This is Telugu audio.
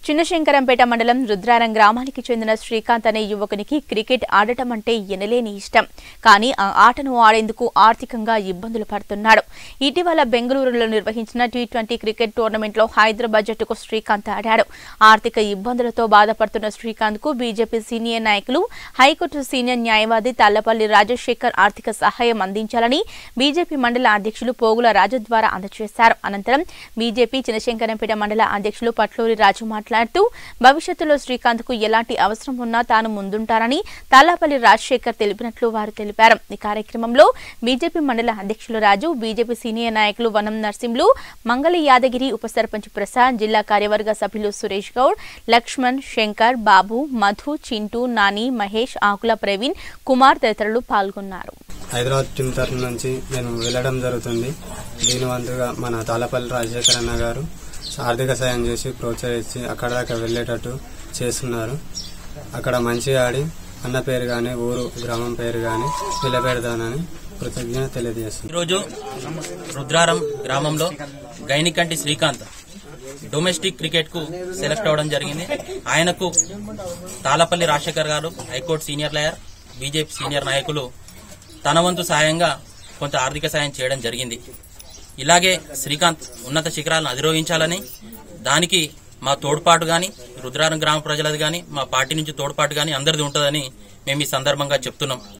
చిన్నశంకరంపేట మండలం రుద్రారం గ్రామానికి చెందిన శ్రీకాంత్ అనే యువకునికి క్రికెట్ ఆడటం అంటే ఎనలేని ఇష్టం కానీ ఆ ఆటను ఆడేందుకు ఆర్థికంగా ఇబ్బందులు పడుతున్నాడు ఇటీవల బెంగళూరులో నిర్వహించిన టీ ట్వంటీ క్రికెట్ టోర్నమెంట్లో హైదరాబాద్ జట్టుకు శ్రీకాంత్ ఆడాడు ఆర్థిక ఇబ్బందులతో బాధపడుతున్న శ్రీకాంత్ కు బీజేపీ సీనియర్ నాయకులు హైకోర్టు సీనియర్ న్యాయవాది తాళ్లపల్లి రాజశేఖర్ ఆర్థిక సహాయం అందించాలని బీజేపీ మండల అధ్యక్షులు పోగుల రాజు ద్వారా అందజేశారు అనంతరం బీజేపీ చినశంకరంపేట మండల అధ్యక్షులు పట్లూరి రాజు మాట్లాడుతూ భవిష్యత్తులో శ్రీకాంత్ కు ఎలాంటి అవసరం ఉన్నా తాను ముందుంటారని తాళ్లపల్లి రాజశేఖర్ తెలిపినట్లు వారు తెలిపారు ఈ కార్యక్రమంలో బీజేపీ మండల అధ్యక్షులు రాజు బీజేపీ సీనియర్ నాయకులు వనం నర్సింహులు మంగళ యాదగిరి ఉప సర్పంచ్ ప్రసాద్ జిల్లా కార్యవర్గ సభ్యులు సురేష్ గౌడ్ లక్ష్మణ్ శంకర్ బాబు మధు చింటూ నాని మహేష్ ఆకుల ప్రవీణ్ కుమార్ తదితరులు పాల్గొన్నారు హైదరాబాద్ టీం తరఫు నుంచి నేను వెళ్ళడం జరుగుతుంది దీని వంతుగా మన తాళపల్లి రాజశేఖర్ అన్న గారు ఆర్థిక సాయం చేసి ప్రోత్సహించి అక్కడ దాకా వెళ్ళేటట్టు చేస్తున్నారు అక్కడ మంచిగా ఆడి అన్న పేరు కానీ ఊరు గ్రామం పేరు కానీ నిలబెడతానని కృతజ్ఞత తెలియజేస్తుంది ఈరోజు రుద్రారం గ్రామంలో గైనికంటి శ్రీకాంత్ డొమెస్టిక్ క్రికెట్ కు సెలెక్ట్ అవ్వడం జరిగింది ఆయనకు తాళపల్లి రాజశేఖర్ గారు high court senior lawyer BJP senior నాయకులు తన వంతు సాయంగా కొంత ఆర్థిక సాయం చేయడం జరిగింది ఇలాగే శ్రీకాంత్ ఉన్నత శిఖరాలను అధిరోహించాలని దానికి మా తోడ్పాటు గాని రుద్రారం గ్రామ ప్రజలది గాని మా పార్టీ నుంచి తోడ్పాటు గాని అందరిది ఉంటుందని మేము ఈ సందర్భంగా చెప్తున్నాం